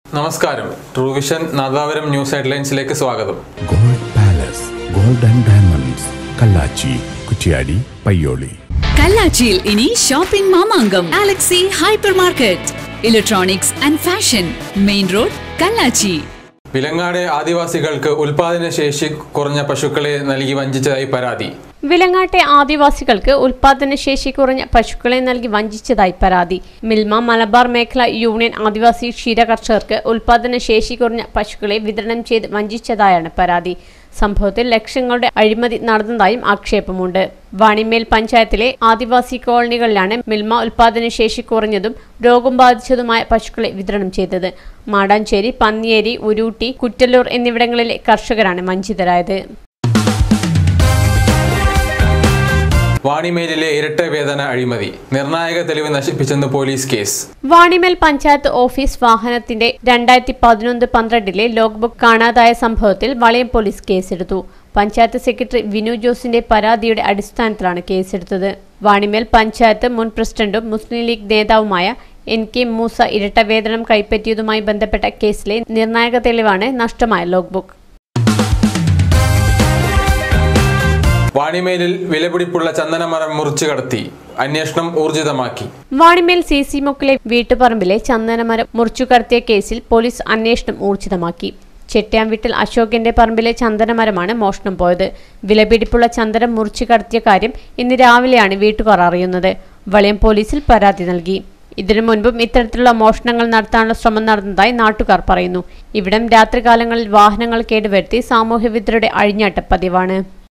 നമസ്കാരം ട്രൂവിഷൻ നാദാപുരം ന്യൂസ് ഹെഡ്ലൈൻസിലേക്ക് സ്വാഗതം gold palace gold and diamonds Kallachi Kuttiady Payyoli കല്ലാച്ചിയിൽ ഇനി ഷോപ്പിംഗ് മാമാങ്കം galaxy hyper market electronics and fashion main road Kallachi Vilangad ആദിവാസികൾക്ക് ഉൽപാദന ശേഷി കുറഞ്ഞ പശുക്കളെ നൽകി വഞ്ചിച്ചതായി പരാതി വിലങ്ങാട്ടെ ആദിവാസികൾക്ക് ഉൽപാദനശേഷി കുറഞ്ഞ പശുക്കളെ നൽകി വഞ്ചിച്ചതായി പരാതി മിൽമ മലബാർ മേഖല യൂണിയൻ ആദിവാസി ക്ഷീര കർഷകർക്ക് ഉൽപാദനശേഷി കുറഞ്ഞ പശുക്കളെ വിതരണം ചെയ്ത് വഞ്ചിച്ചതായാണ് പരാതി സംഭവത്തിൽ ലക്ഷങ്ങളുടെ അഴിമതി നടന്നതായും ആക്ഷേപമുണ്ട് വാണിമേൽ പഞ്ചായത്തിലെ ആദിവാസി കോളനികളിലാണ് മിൽമ ഉൽപാദനശേഷി കുറഞ്ഞതും രോഗം ബാധിച്ചതുമായ പശുക്കളെ വിതരണം ചെയ്തത് മാടാഞ്ചേരി പന്നിയേരി ഉരൂട്ടി കുറ്റല്ലൂർ എന്നിവിടങ്ങളിലെ കർഷകരാണ് വഞ്ചിതരായത് വാണിമേലിലെ ഇരട്ട വേതന അഴിമതി നിർണായക തെളിവ് നശിപ്പിച്ചെന്ന് police case Vanimel panchayat office വാഹനത്തിന്റെ രണ്ടായിരത്തി പതിനൊന്ന് പന്ത്രണ്ടിലെ ലോഗ് ബുക്ക് കാണാതായ സംഭവത്തിൽ വളയം പോലീസ് കേസെടുത്തു പഞ്ചായത്ത് സെക്രട്ടറി വിനു ജോസിന്റെ പരാതിയുടെ അടിസ്ഥാനത്തിലാണ് കേസെടുത്തത് വാണിമേൽ പഞ്ചായത്ത് മുൻ പ്രസിഡന്റും മുസ്ലിം ലീഗ് നേതാവുമായ എൻ കെ മൂസ ഇരട്ട വേതനം കൈപ്പറ്റിയതുമായി ബന്ധപ്പെട്ട കേസിലെ നിർണായക തെളിവാണ് നഷ്ടമായ ലോഗ് ബുക്ക് വാണിമേലിൽ വിലപിടിപ്പുള്ള ചന്ദനമരം മുറിച്ചു കടത്തി അന്വേഷണം ഊർജിതമാക്കി വാണിമേൽ സി സി മുക്കിലെ വീട്ടുപറമ്പിലെ ചന്ദനമരം മുറിച്ചു കടത്തിയ കേസിൽ പോലീസ് അന്വേഷണം ഊർജിതമാക്കി ചെട്ടിയാംവീട്ടിൽ അശോകന്റെ പറമ്പിലെ ചന്ദനമരമാണ് മോഷണം പോയത് വിലപിടിപ്പുള്ള ചന്ദനം മുറിച്ചു കടത്തിയ കാര്യം ഇന്ന് രാവിലെയാണ് വീട്ടുകാർ അറിയുന്നത് വളയം പോലീസിൽ പരാതി നൽകി ഇതിനു മുൻപും ഇത്തരത്തിലുള്ള മോഷണങ്ങൾ നടത്താനുള്ള ശ്രമം നടന്നതായി നാട്ടുകാർ പറയുന്നു ഇവിടം രാത്രികാലങ്ങളിൽ വാഹനങ്ങൾ കേടുവരുത്തി സാമൂഹ്യവിദ്യരുടെ അഴിഞ്ഞാട്ട പതിവാണ്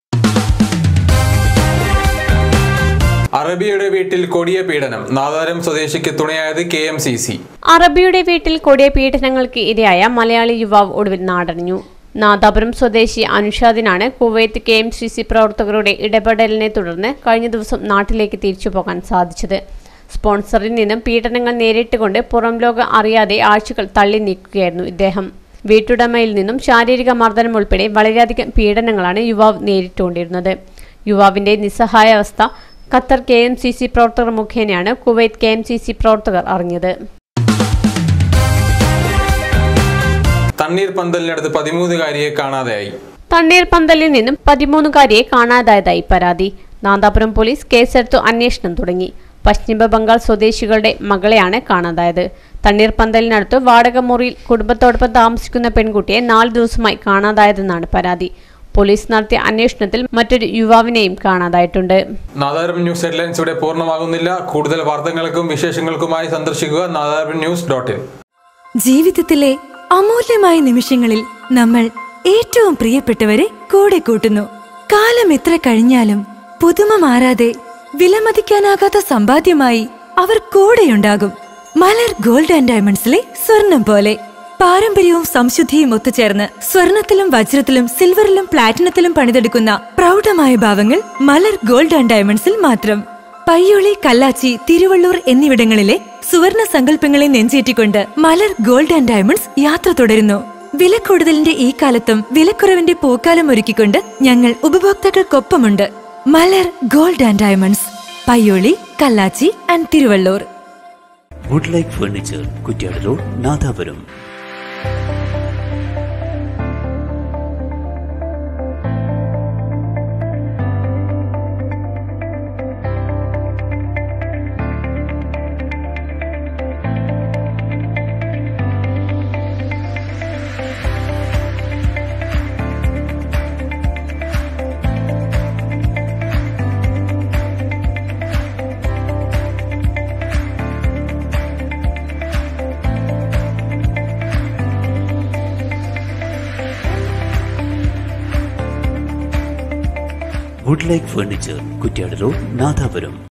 അറബിയുടെ വീട്ടിൽ കൊടിയ പീഡനം നാദാരം സ്വദേശിക്ക് തുണയായത് കെ എം സി സി അറബിയുടെ വീട്ടിൽ കൊടിയ പീഡനങ്ങൾക്ക് ഇരയായ മലയാളി യുവാവ് ഒടുവിൽ നാടറിഞ്ഞു നാദാപുരം സ്വദേശി അനുഷാദിനാണ് Kuwait K M C C പ്രവർത്തകരുടെ ഇടപെടലിനെ തുടർന്ന് കഴിഞ്ഞ ദിവസം നാട്ടിലേക്ക് തിരിച്ചു പോകാൻ സാധിച്ചത് സ്പോൺസറിൽ നിന്നും പീഡനങ്ങൾ നേരിട്ടുകൊണ്ട് പുറം ലോകം അറിയാതെ ആഴ്ചകൾ തള്ളി നീക്കുകയായിരുന്നു ഇദ്ദേഹം വീട്ടുടമയിൽ നിന്നും ശാരീരിക മർദ്ദനം ഉൾപ്പെടെ വളരെയധികം പീഡനങ്ങളാണ് യുവാവ് നേരിട്ടുകൊണ്ടിരുന്നത് യുവാവിന്റെ നിസ്സഹായാവസ്ഥ Qatar K M C C പ്രവർത്തകർ മുഖേനയാണ് Kuwait K M C C പ്രവർത്തകർ അറിഞ്ഞത് തണ്ണീർ പന്തലിനടുത്ത് പതിമൂന്നുകാരിയെ കാണാതെയായി തണ്ണീർപന്തലിൽ നിന്നും പതിമൂന്നുകാരിയെ കാണാതായതായി പരാതി നാദാപുരം പോലീസ് കേസെടുത്തു അന്വേഷണം തുടങ്ങി പശ്ചിമ ബംഗാൾ സ്വദേശികളുടെ മകളെയാണ് കാണാതായത് തണ്ണീർപന്തലിനടുത്ത് വാടക മുറിയിൽ കുടുംബത്തോടൊപ്പം താമസിക്കുന്ന പെൺകുട്ടിയെ നാല് ദിവസമായി കാണാതായതെന്നാണ് പരാതി പോലീസ് നടത്തിയ അന്വേഷണത്തിൽ മറ്റൊരു യുവാവിനെയും കാണാതായിട്ടുണ്ട് നാദാരം ന്യൂസ് ഹെഡ്ലൈൻസ് ഇവിടെ പൂർണ്ണമാകുന്നില്ല കൂടുതൽ വാർത്തകൾക്കും വിശേഷങ്ങൾക്കുമായി സന്ദർശിക്കുക നാദാരം ന്യൂസ് ഡോട്ട് ഇൻ ജീവിതത്തിലെ അമൂല്യമായ നിമിഷങ്ങളിൽ നമ്മൾ ഏറ്റവും പ്രിയപ്പെട്ടവരെ കൂടെ കൂട്ടുന്നു കാലം എത്ര കഴിഞ്ഞാലും പുതുമ മാറാതെ വിലമതിക്കാനാകാത്ത സമ്പാദ്യമായി അവർ കൂടെയുണ്ടാകും മലർ ഗോൾഡ് ആൻഡ് ഡയമണ്ട്സിലെ സ്വർണം പോലെ പാരമ്പര്യവും സംശുദ്ധിയും ഒത്തുചേർന്ന് സ്വർണത്തിലും വജ്രത്തിലും സിൽവറിലും പ്ലാറ്റിനത്തിലും പണിതെടുക്കുന്ന പ്രൗഢമായ ഭാവങ്ങൾ മലർ ഗോൾഡ് ആൻഡ് ഡയമണ്ട്സിൽ മാത്രം പയ്യോളി കല്ലാച്ചി തിരുവള്ളൂർ എന്നിവിടങ്ങളിലെ സുവർണ സങ്കല്പങ്ങളെ നെഞ്ചേറ്റിക്കൊണ്ട് മലർ ഗോൾഡ് ആൻഡ് ഡയമണ്ട്സ് യാത്ര തുടരുന്നു വിലക്കൂടുതലിന്റെ ഈ കാലത്തും വിലക്കുറവിന്റെ പൂക്കാലം ഒരുക്കിക്കൊണ്ട് ഞങ്ങൾ ഉപഭോക്താക്കൾക്കൊപ്പമുണ്ട് Malar gold and diamonds Payyoli Kallachi and Thiruvallur wood like furniture Kuttiady road Nadapuram wood like furniture Kuttiady road Nadapuram